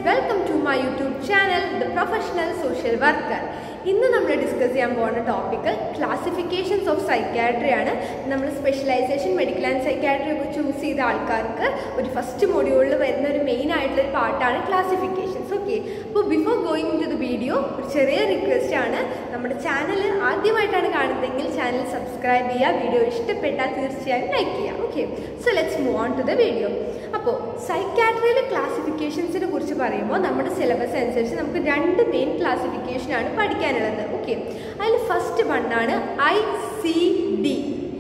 welcome to my YouTube channel the professional social worker ഇന്ന് നമ്മൾ discuss ചെയ്യാൻ പോകുന്ന ടോപ്പിക്ക് ക്ലാസിഫിക്കേഷൻസ് ഓഫ് സൈക്കാട്രി ആണ് നമ്മൾ സ്പെഷ്യലൈസേഷൻ മെഡിക്കൽ ആൻഡ് സൈക്കാട്രി ഒക്കെ ചൂസ് ചെയ്ത ആൾക്കാർക്ക് ഒരു ഫസ്റ്റ് മൊഡ്യൂളിൽ വരുന്ന ഒരു മെയിൻ ആയിട്ടുള്ള ഒരു പാർട്ടാണ് ക്ലാസിഫിക്കേഷൻസ് ഓക്കെ അപ്പോൾ before going to the video ഒരു ചെറിയ റിക്വസ്റ്റ് ആണ് നമ്മുടെ ചാനൽ ആദ്യമായിട്ടാണ് കാണുന്നതെങ്കിൽ ചാനൽ സബ്സ്ക്രൈബ് ചെയ്യുക വീഡിയോ ഇഷ്ടപ്പെട്ടാൽ തീർച്ചയായും ലൈക്ക് ചെയ്യുക okay so let's move on to the video അപ്പോൾ സൈക്കാട്രിയിലെ ക്ലാസിഫിക്കേഷൻസിനെ കുറിച്ച് പറയുമ്പോൾ നമ്മുടെ സിലബസ് അനുസരിച്ച് നമുക്ക് രണ്ട് മെയിൻ ക്ലാസിഫിക്കേഷനാണ് പഠിക്കാനുള്ളത് ഓക്കെ അതിൽ ഫസ്റ്റ് വണ്ണാണ് I C D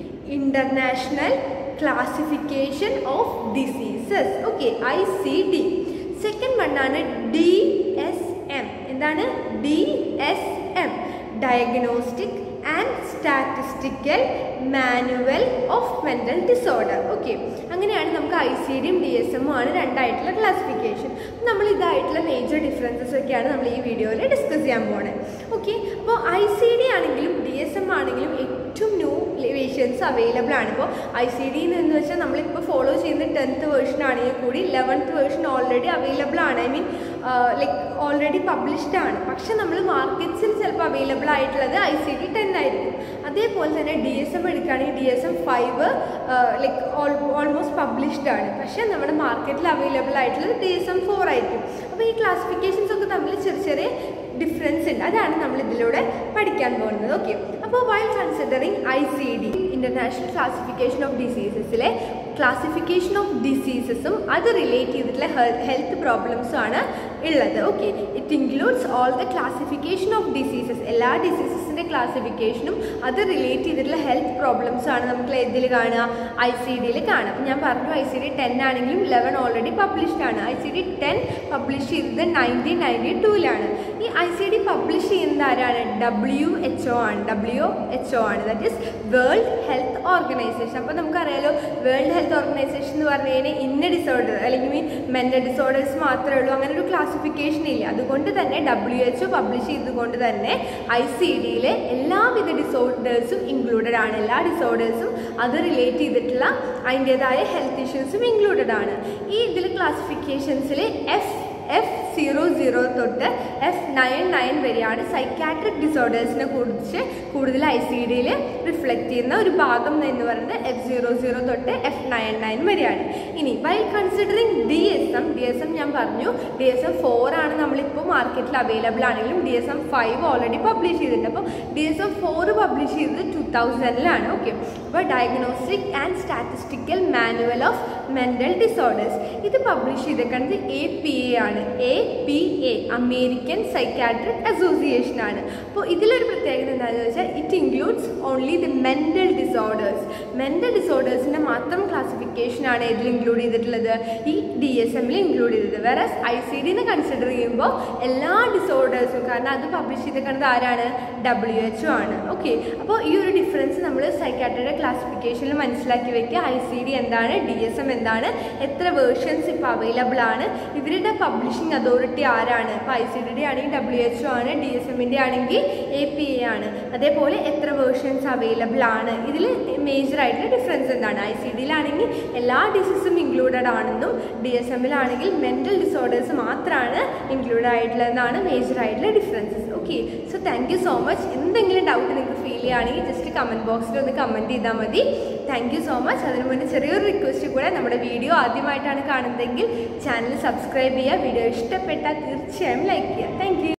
international classification of diseases okay I C D second വണ്ണാണ് ഡി എസ് എം എന്താണ് D S M diagnostic and statistical manual of mental disorder okay അങ്ങനെയാണ് നമുക്ക് ഐ സി ഡിയും D S എമ്മും ആണ് രണ്ടായിട്ടുള്ള classification നമ്മൾ ഇതായിട്ടുള്ള major differences ഒക്കെയാണ് നമ്മൾ ഈ വീഡിയോയിൽ ഡിസ്കസ് ചെയ്യാൻ പോകുന്നത് ഓക്കെ അപ്പോൾ ഐ സി ഡി ആണെങ്കിലും ഡി എസ് എം ആണെങ്കിലും ഏറ്റവും ന്യൂ വേഷ്യൻസ് അവൈലബിൾ ആണ് ഇപ്പോൾ ഐ സി ഡി എന്ന് വെച്ചാൽ നമ്മളിപ്പോൾ ഫോളോ ചെയ്യുന്ന ടെൻത്ത് വേർഷൻ ആണെങ്കിൽ കൂടി ലെവൻത്ത് വേർഷൻ ഓൾറെഡി അവൈലബിൾ ആണ് I mean like already published ആണ് പക്ഷെ നമ്മൾ മാർക്കറ്റ്സിൽ ചിലപ്പോൾ അവൈലബിൾ ആയിട്ടുള്ളത് ഐ സി ഡി ടെൻ ആയിരിക്കും അതേപോലെ തന്നെ ഡി എസ് എം എടുക്കുകയാണെങ്കിൽ D S M five like almost published ആണ് പക്ഷേ നമ്മുടെ മാർക്കറ്റിൽ അവൈലബിൾ ആയിട്ടുള്ളത് ഡി എസ് എം ഫോർ ആയിരിക്കും അപ്പോൾ ഈ ക്ലാസിഫിക്കേഷൻസ് ഒക്കെ തമ്മിൽ ചെറിയ ചെറിയ ഡിഫറൻസ് ഉണ്ട് അതാണ് നമ്മൾ ഇതിലൂടെ പഠിക്കാൻ പോകുന്നത് ഓക്കെ അപ്പോൾ while considering I C D international classification of ഡിസീസസിലെ ക്ലാസിഫിക്കേഷൻ ഓഫ് ഡിസീസസും അത് റിലേറ്റ് ചെയ്തിട്ടുള്ള ഹെൽത്ത് പ്രോബ്ലംസും ആണ് ഉള്ളത് okay it includes all the classification of diseases എല്ലാ ഡിസീസസിൻ്റെ ക്ലാസിഫിക്കേഷനും അത് റിലേറ്റ് ചെയ്തിട്ടുള്ള ഹെൽത്ത് പ്രോബ്ലംസും ആണ് നമുക്ക് ഇതിൽ കാണുക ഐ സി ഡിയിൽ കാണുക അപ്പം ഞാൻ പറഞ്ഞു ഐ സി ഡി ടെൻ ആണെങ്കിലും ലെവൻ ഓൾറെഡി പബ്ലിഷ്ഡ് ആണ് I C D ten publish ചെയ്തത് നയൻറ്റീൻ നയൻറ്റി ടൂവിലാണ് ഈ ഐ സി ഡി പബ്ലിഷ് ചെയ്യുന്നത് ആരാണ് ഡബ്ല്യു എച്ച് ഒ ആണ് ഡബ്ല്യു എച്ച് ഒ ആണ് that is world health organisation അപ്പോൾ നമുക്കറിയാലോ വേൾഡ് ഹെൽത്ത് ഓർഗനൈസേഷൻ എന്ന് പറഞ്ഞു കഴിഞ്ഞാൽ ഇന്ന ഡിസോർഡർ അല്ലെങ്കിൽ മീൻ മെൻ്റൽ ഡിസോർഡേഴ്സ് മാത്രമേ ഉള്ളൂ അങ്ങനെ ഒരു ക്ലാസിഫിക്കേഷൻ ഇല്ല അതുകൊണ്ട് തന്നെ ഡബ്ല്യു എച്ച് ഒ പബ്ലിഷ് ചെയ്തുകൊണ്ട് തന്നെ ഐ സി ഡിയിലെ എല്ലാവിധ ഡിസോർഡേഴ്സും ഇൻക്ലൂഡഡ് ആണ് എല്ലാ ഡിസോർഡേഴ്സും അത് റിലേറ്റ് ചെയ്തിട്ടുള്ള അതിൻ്റേതായ ഹെൽത്ത് ഇഷ്യൂസും ഇൻക്ലൂഡഡ് ആണ് ഈ ഇതിൽ ക്ലാസിഫിക്കേഷൻസിൽ എഫ് എഫ് സീറോ സീറോ തൊട്ട് എഫ് നയൻ നയൻ വരെയാണ് സൈക്കാട്രിക് ഡിസോർഡേഴ്സിനെ കുറിച്ച് കൂടുതൽ ഐ സി ഡിയിൽ റിഫ്ലക്റ്റ് ചെയ്യുന്ന ഒരു ഭാഗം എന്ന് പറയുന്നത് എഫ് സീറോ സീറോ തൊട്ട് എഫ് നയൻ നയൻ വരെയാണ് ഇനി while considering D S M D S M ഞാൻ പറഞ്ഞു ഡി എസ് എം ഫോർ ആണ് നമ്മളിപ്പോൾ മാർക്കറ്റിൽ അവൈലബിൾ ആണെങ്കിലും D S M five already publish ചെയ്തിട്ടുണ്ട് അപ്പോൾ D S M four publish two ടു തൗസൻഡിലാണ് ഓക്കെ അപ്പോൾ diagnostic and statistical manual of mental disorders ഇത് പബ്ലിഷ് ചെയ്തേക്കുന്നത് എ പി എ ആണ് A P A American psychiatric association ആണ് അപ്പോൾ ഇതിലൊരു പ്രത്യേകത എന്താണെന്ന് വെച്ചാൽ it includes only the mental disorders mental ഡിസോർഡേഴ്സിൻ്റെ മാത്രം ക്ലാസിഫിക്കേഷൻ ആണ് ഇതിൽ ഇൻക്ലൂഡ് ചെയ്തിട്ടുള്ളത് ഈ ഡി എസ് എമ്മിൽ ഇൻക്ലൂഡ് ചെയ്തത് വേറെ ഐ സി ഡിന്ന് കൺസിഡർ ചെയ്യുമ്പോൾ എല്ലാ ഡിസോർഡേഴ്സും കാരണം അത് പബ്ലിഷ് ചെയ്തേക്കുന്നത് ആരാണ് ഡബ്ല്യു എച്ച് ഒ ആണ് ഓക്കെ അപ്പോൾ ഈ ഒരു ഡിഫറൻസ് നമ്മൾ സൈക്കാട്രിയുടെ ക്ലാസിഫിക്കേഷനിൽ മനസ്സിലാക്കി വെക്കുക ഐ സി ഡി എന്താണ് ഡി എസ് എം എന്താണ് എത്ര വേർഷൻസ് ഇപ്പോൾ അവൈലബിൾ ആണ് ഇവരുടെ പബ്ലിഷിംഗ് അതോറിറ്റി ആരാണ് ഇപ്പോൾ ഐ സി ഡി ആണെങ്കിൽ ഡബ്ല്യു എച്ച് ഒ ആണ് ഡി എസ് എമ്മിൻ്റെ ആണെങ്കിൽ എ പി എ ആണ് അതേപോലെ എത്ര വേർഷൻസ് അവൈലബിൾ ആണ് ഇതിൽ മേജർ ആയിട്ടുള്ള ഡിഫറൻസ് എന്താണ് ഐ സി ഡിയിലാണെങ്കിൽ എല്ലാ ഡിസീസും ഇൻക്ലൂഡഡ് ആണെന്നും ഡി എസ് എമ്മിലാണെങ്കിൽ മെൻ്റൽ ഡിസോർഡേഴ്സ് മാത്രമാണ് ഇൻക്ലൂഡ് ആയിട്ടുള്ളതെന്നാണ് മേജർ ആയിട്ടുള്ള differences okay so thank you so much എന്തെങ്കിലും ഡൗട്ട് നിങ്ങൾക്ക് ഫീൽ ചെയ്യുകയാണെങ്കിൽ ജസ്റ്റ് കമൻറ്റ് ബോക്സിൽ ഒന്ന് കമൻറ്റ് ചെയ്താൽ മതി താങ്ക് യു സോ മച്ച് അതിനു മുന്നേ ചെറിയൊരു റിക്വസ്റ്റ് കൂടെ നമ്മുടെ വീഡിയോ ആദ്യമായിട്ടാണ് കാണുന്നതെങ്കിൽ ചാനൽ സബ്സ്ക്രൈബ് ചെയ്യുക വീഡിയോ ഇഷ്ടപ്പെട്ടാൽ തീർച്ചയായും ലൈക്ക് ചെയ്യുക താങ്ക്